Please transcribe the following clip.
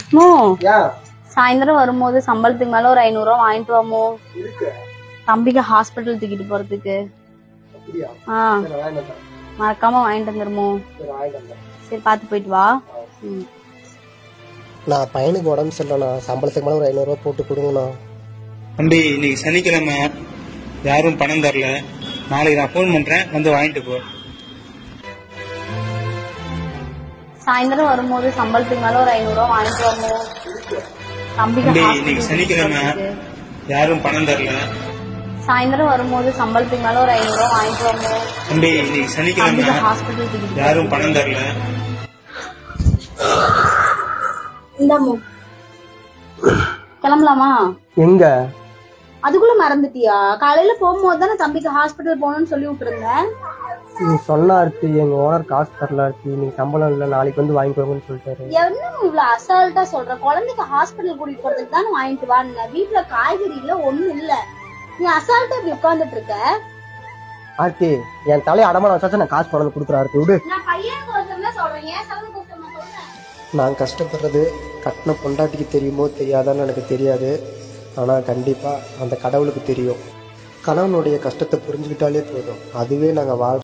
மோ ஏன் சாயந்தரம் வரும்போது சம்பளத்துக்கு மேல ஒரு ஐநூறு ரூபா வாங்கிட்டு வாமோ இருக்கு தம்பிக்கு ஹாஸ்பிட்டல் தூக்கிட்டு போறதுக்கு அப்படியா ஆ சரி வாங்கிட்டு வந்தேன் மறக்காம வாங்கிட்டு வந்துருமோ சரி வாங்கிட்டு வந்தேன் சரி பார்த்து போயிட்டு வா ம். நான் பையனுக்கு உடம்பு சரியில்லைண்ணா சம்பளத்துக்கு மேலே ஒரு ஐநூறுரூவா போட்டு கொடுங்கண்ணா தம்பி இன்னைக்கு சனிக்கிழமை யாரும் பணம் தரல நாளைக்கு நான் ஃபோன் பண்றேன் வந்து வாங்கிட்டு போ சாயந்தரம் வரும்போது சம்பளத்துக்கு மேல ஒரு ஐநூறு ரூபா வாங்கிட்டு வாமோ தம்பிக்கு தம்பி hospital இன்னைக்கு தூக்கிட்டு சனிக்கிழமை போறதுக்கு. யாரும் பணம் தரல சாயந்தரம் வரும்போது சம்பளத்துக்கு மேல ஒரு ஐநூறு ரூபா வாங்கிட்டு வாமோ தம்பி இன்னைக்கு சனிக்கிழமை தம்பிக்கு ஹாஸ்பிட்டல் தூக்கிட்டு யாரும் பணம் தரல இந்தாமோ கிளம்பலாமா எங்க அதுக்குள்ள மறந்துட்டியா காலையில போகும்போது தானே தம்பிக்கு ஹாஸ்பிட்டல் போகணும்னு சொல்லி விட்டுருந்தேன் நீ சொன்ன அர்த்தி எங்க ஓனர் காசு தரல அர்த்தி நீ சம்பளம் இல்லை நாளைக்கு வந்து வாங்கிக்கோங்கன்னு சொல்லிட்டாரு என்ன இவ்வளவு அசால்ட்டா சொல்ற குழந்தைக்கு ஹாஸ்பிட்டல் கூட்டிட்டு போறதுக்கு தானே வாங்கிட்டு வாங்க வீட்டுல காய்கறி இல்ல ஒண்ணும் இல்ல நீ அசால்ட்டா இப்படி உட்கார்ந்துட்டு இருக்க ஆர்த்தி என் தலையை அடமான வச்சாச்சும் நான் காசு கொண்டு கொடுத்துறேன் ஆர்த்தி விடு நான் பையனுக்கு ஒருத்தர் தான் சொல்றேன் ஏன் செலவு கொடுத்த நான் சொல்றேன் நான் கஷ்டப்படுறது கட்டின பொண்டாட்டிக்கு தெரியுமோ தெரியாதான்னு எனக்கு தெரியாது ஆனால் கண்டிப்பாக அந்த கடவுளுக்கு தெரியும் கணவனுடைய கஷ்டத்தை புரிஞ்சுக்கிட்டாலே போதும் அதுவே நாங்கள் வாழ்